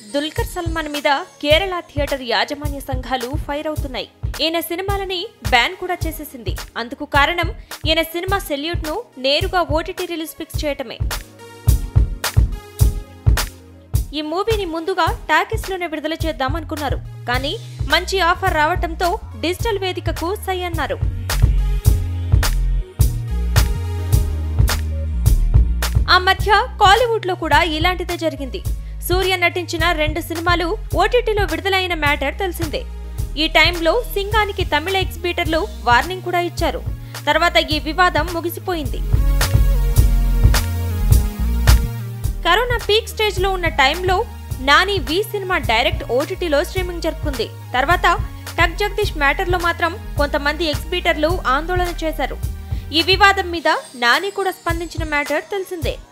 దుల్కర్ సల్మాన్ మీద కేరళ థియేటర్ యాజమాన్య సంఘాలు ఫైర్ అవుతున్నాయి ఈయన సినిమాలని బ్యాన్ కూడా చేసేసింది అందుకు కారణం ఈయన సినిమా సెల్యూట్ ను నేరుగా ఓటీటీ రిలీజ్ ఫిక్స్ చేయటమే ఈ మూవీని ముందుగా టాకీస్ లోనే విడుదల చేద్దాం అనుకున్నారు కానీ మంచి ఆఫర్ రావటంతో డిజిటల్ వేదికకు సై అన్నారు ఆ మధ్య కాలీవుడ్ లో కూడా ఇలాంటిదే జరిగింది సూర్య నటించిన రెండు సినిమాలు ఓటీటీలో విడుదలైన మ్యాటర్ తెలిసిందే ఈ టైంలో సింగానికి తమిళ ఎగ్జిబిటర్లు వార్నింగ్ కూడా ఇచ్చారు తర్వాత ఈ వివాదం ముగిసిపోయింది కరోనా పీక్ స్టేజ్ లో ఉన్న టైంలో నాని వి సినిమా డైరెక్ట్ ఓటీటీలో స్ట్రీమింగ్ జరుపుకుంది తర్వాత టక్ జగదీష్ మ్యాటర్ లో మాత్రం కొంతమంది ఎగ్జిబిటర్లు ఆందోళన చేశారు ఈ వివాదం మీద నాని కూడా స్పందించిన మ్యాటర్ తెలిసిందే